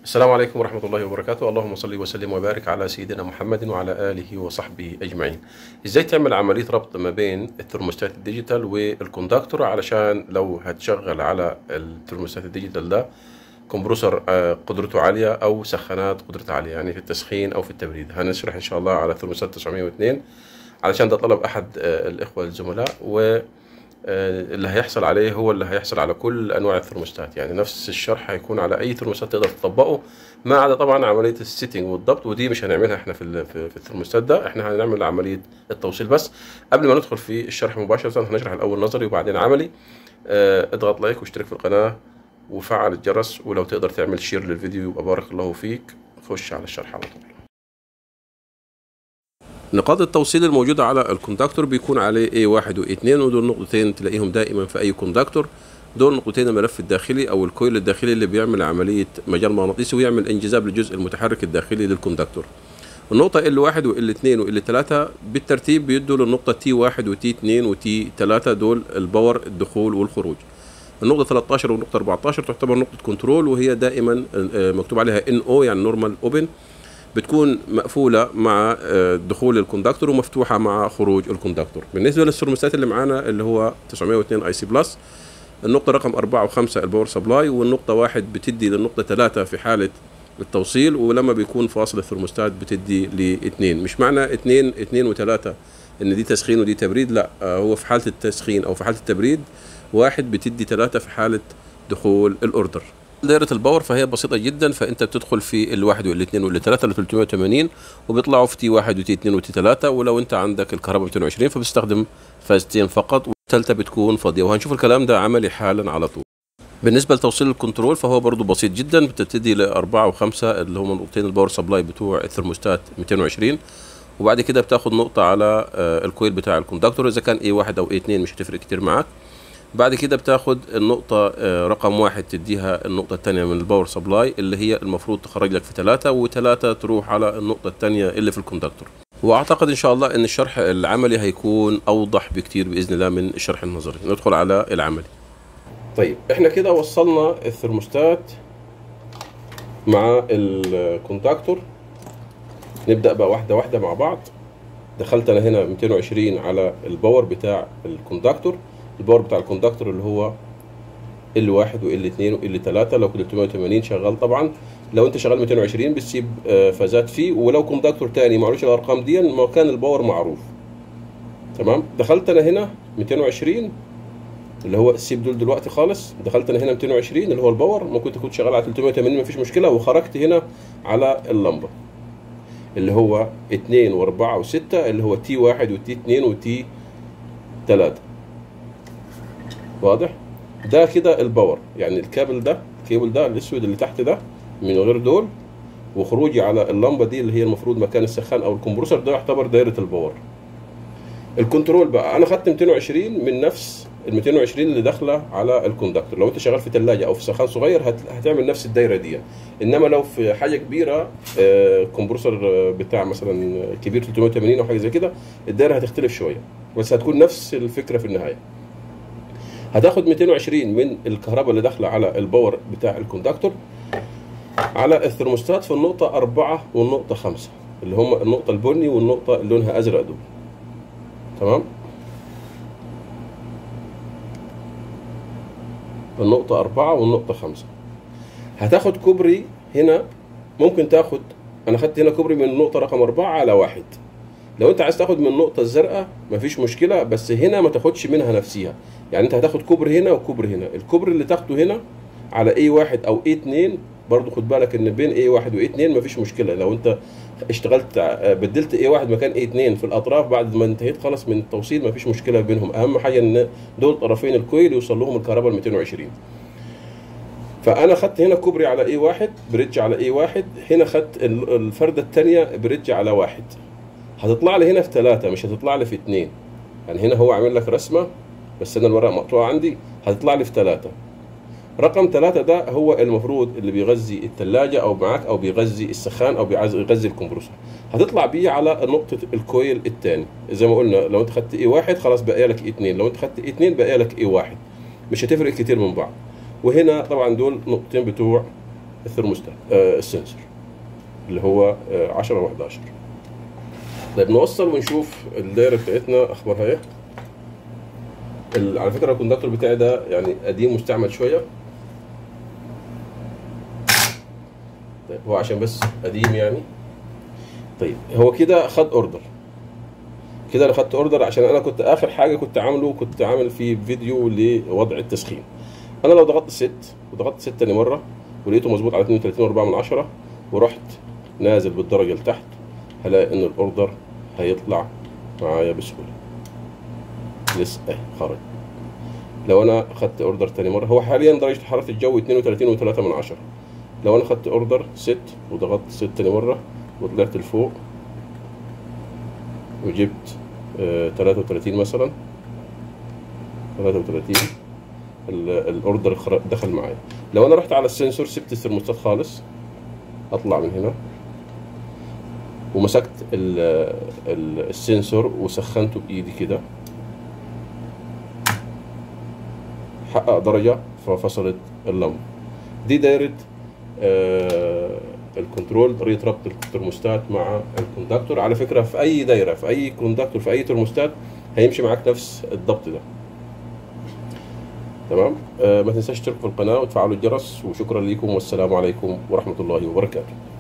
السلام عليكم ورحمة الله وبركاته اللهم صل وسلم وبارك على سيدنا محمد وعلى آله وصحبه أجمعين إزاي تعمل عملية ربط ما بين الترموستات الديجيتال والكوندكتور علشان لو هتشغل على الترموستات الديجيتال ده كمبروسر آه، قدرته عالية أو سخانات قدرتها عالية يعني في التسخين أو في التبريد هنشرح إن شاء الله على ثرموستات 902 علشان ده طلب أحد آه، الإخوة الزملاء و آه، اللي هيحصل عليه هو اللي هيحصل على كل انواع الثرموستات يعني نفس الشرح هيكون على اي ثرموستات تقدر تطبقه ما عدا طبعا عمليه السيتنج والضبط ودي مش هنعملها احنا في ال- في في الثرموستات ده احنا هنعمل عمليه التوصيل بس قبل ما ندخل في الشرح مباشره هنشرح الاول نظري وبعدين عملي آه، اضغط لايك واشترك في القناه وفعل الجرس ولو تقدر تعمل شير للفيديو يبقى بارك الله فيك خش على الشرح على طول نقاط التوصيل الموجودة على الكوندكتور بيكون عليه A1 و A2 ودول نقطتين تلاقيهم دائما في أي كوندكتور دول نقطتين الملف الداخلي أو الكويل الداخلي اللي بيعمل عملية مجال مغناطيسي ويعمل انجذاب للجزء المتحرك الداخلي للكوندكتور النقطة L1 و L2 و L3 بالترتيب بيدوا للنقطة T1 و T2 و T3 دول الباور الدخول والخروج النقطة 13 والنقطة 14 تعتبر نقطة كنترول وهي دائما آه، مكتوب عليها NO يعني نورمال اوبن بتكون مقفولة مع آه، دخول الكوندكتور ومفتوحة مع خروج الكوندكتور بالنسبة للثرموستات اللي معانا اللي هو 902 اي سي بلس النقطة رقم 4 و5 الباور سبلاي والنقطة واحد بتدي للنقطة 3 في حالة التوصيل ولما بيكون فاصل الثرموستات بتدي لاثنين مش معنى اثنين اثنين وثلاثة ان دي تسخين ودي تبريد لا آه، هو في حالة التسخين او في حالة التبريد واحد بتدي ثلاثة في حالة دخول الاوردر دائرة الباور فهي بسيطة جدا فانت بتدخل في الواحد والاثنين والثلاثة ل 380 وبيطلعوا في تي واحد وتي اثنين وتي ثلاثة ولو انت عندك الكهرباء 220 فبتستخدم فازتين فقط والثالثة بتكون فاضية وهنشوف الكلام ده عملي حالا على طول بالنسبة لتوصيل الكنترول فهو برضو بسيط جدا بتبتدي لأربعة وخمسة اللي هم نقطتين الباور سبلاي بتوع الثرموستات 220 وبعد كده بتاخد نقطة على آه، الكويل بتاع الكوندكتور إذا كان A1 أو A2 مش هتفرق كتير معاك بعد كده بتاخد النقطة آه، رقم واحد تديها النقطة الثانية من الباور سبلاي اللي هي المفروض تخرج لك في ثلاثة وثلاثة تروح على النقطة الثانية اللي في الكوندكتور واعتقد ان شاء الله ان الشرح العملي هيكون اوضح بكتير باذن الله من الشرح النظري ندخل على العملي طيب احنا كده وصلنا الثرموستات مع الكونتاكتور نبدا بقى واحده واحده مع بعض دخلت انا هنا 220 على الباور بتاع الكوندكتور الباور بتاع الكوندكتور اللي هو L1 و L2 و L3 لو كنت 380 شغال طبعا لو انت شغال 220 بتسيب آه، فازات فيه ولو كوندكتور تاني معلوش الارقام دي مكان الباور معروف تمام دخلت انا هنا 220 اللي هو سيب دول دلوقتي خالص دخلت انا هنا 220 اللي هو الباور ممكن تكون شغال على 380 مفيش مشكله وخرجت هنا على اللمبه اللي هو 2 و4 و6 اللي هو تي 1 وتي 2 وتي 3 واضح ده كده الباور يعني الكابل ده الكيبل ده الاسود اللي تحت ده من غير دول وخروجي على اللمبه دي اللي هي المفروض مكان السخان او الكمبروسر ده يعتبر دايره الباور الكنترول بقى انا خدت 220 من نفس ال 220 اللي داخله على الكوندكتور لو انت شغال في ثلاجه او في سخان صغير هت... هتعمل نفس الدايره دي انما لو في حاجه كبيره آه، كمبروسر آه، بتاع مثلا كبير 380 او حاجه زي كده الدايره هتختلف شويه بس هتكون نفس الفكره في النهايه هتاخد 220 من الكهرباء اللي داخله على الباور بتاع الكوندكتور على الثرموستات في النقطة أربعة والنقطة خمسة اللي هم النقطة البني والنقطة اللي لونها أزرق دول تمام النقطة أربعة والنقطة خمسة هتاخد كوبري هنا ممكن تاخد أنا خدت هنا كوبري من النقطة رقم أربعة على واحد لو أنت عايز تاخد من النقطة الزرقاء مفيش مشكلة بس هنا ما تاخدش منها نفسها يعني أنت هتاخد كوبري هنا وكوبري هنا الكوبري اللي تاخده هنا على A1 أو A2 برضو خد بالك ان بين A1 و A2 مفيش مشكله لو انت اشتغلت ع- بدلت A1 مكان A2 في الاطراف بعد ما انتهيت خلاص من التوصيل مفيش مشكله بينهم اهم حاجه ان دول طرفين الكويل يوصل لهم الكهرباء ال 220 فانا خدت هنا كوبري على A1 بريدج على A1 هنا خدت ال- الفرده الثانيه بريدج على واحد هتطلع لي هنا في ثلاثه مش هتطلع لي في اثنين يعني هنا هو عامل لك رسمه بس انا الورقه مقطوعه عندي هتطلع لي في ثلاثه رقم ثلاثة ده هو المفروض اللي بيغذي الثلاجة أو معاك أو بيغذي السخان أو بيعز- بيغذي الكمبروسر هتطلع بيه على نقطة الكويل الثاني زي ما قلنا لو أنت خدت إي واحد خلاص بقى لك إي اثنين لو أنت خدت إي اثنين بقى لك إي واحد مش هتفرق كتير من بعض وهنا طبعا دول نقطتين بتوع الثرموستات آه السنسور اللي هو آه 10 و11 طيب نوصل ونشوف الدايره بتاعتنا اخبارها ايه ال- على فكره الكوندكتور بتاعي ده يعني قديم مستعمل شويه طيب هو عشان بس قديم يعني طيب هو كده خد اوردر كده انا خدت اوردر عشان انا كنت اخر حاجه كنت عامله كنت عامل فيه فيديو لوضع التسخين انا لو ضغطت ست وضغطت ست تاني مره ولقيته مظبوط على 32 4 من عشرة ورحت نازل بالدرجه لتحت هلاقي ان الاوردر هيطلع معايا بسهوله لسه اهي خرج لو انا خدت اوردر تاني مره هو حاليا درجه حراره الجو 32 و3 من عشرة لو انا خدت اوردر ست وضغطت ست تاني مره وطلعت لفوق وجبت آه 33 مثلا 33 ال- الاوردر خر- دخل معايا لو انا رحت على السنسور سبت الثرموستات خالص اطلع من هنا ومسكت ال- ال- السنسور وسخنته بايدي كده حقق درجة ففصلت اللمبة دي دايرة آه الكنترول طريقة ربط الترموستات مع الكوندكتور على فكرة في أي دايرة في أي كوندكتور في أي ترموستات هيمشي معاك نفس الضبط ده تمام آه ما تنساش تشتركوا في القناة وتفعلوا الجرس وشكرا لكم والسلام عليكم ورحمة الله وبركاته